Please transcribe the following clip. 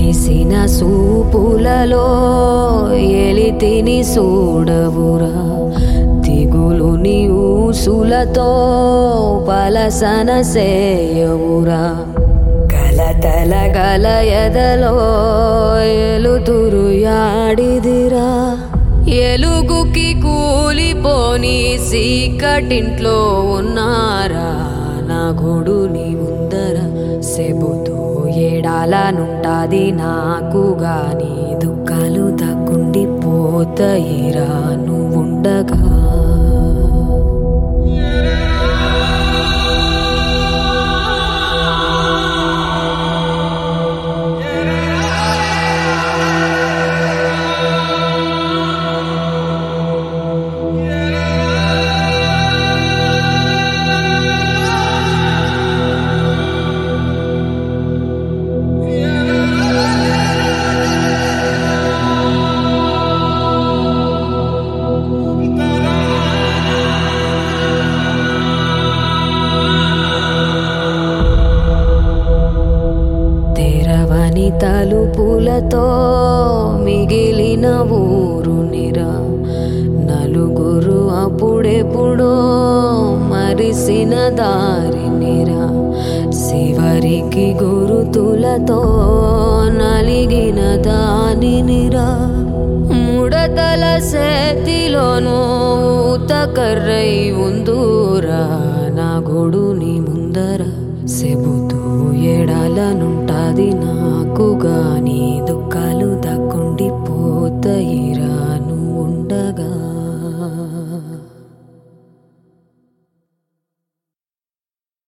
మెరిసిన సూపులలో ఎలితిని సూడవురా దిగులుని ఊసులతో పలసన సేయవురా కలతల గల ఎదలో ఎలుతురు యాడిదిరా ఎలుగుకి కూలిపోని సీకటింట్లో ఉన్నారా నా గొడుని ముందర సెబుతూ ఏడాలనుంటాది నాకు గాని దుఃఖాలు తగ్గుండి పోతాయిరా నువ్వుండగా తెరవని తలుపులతో మిగిలిన ఊరు నిరా నలుగురు అప్పుడెప్పుడో మరిసిన దారి నిరా శివరికి గురుతులతో నలిగిన దాని నిరా ముడతల చేతిలోనూ ఊతకర్రై ఉందూరా నా గొడుని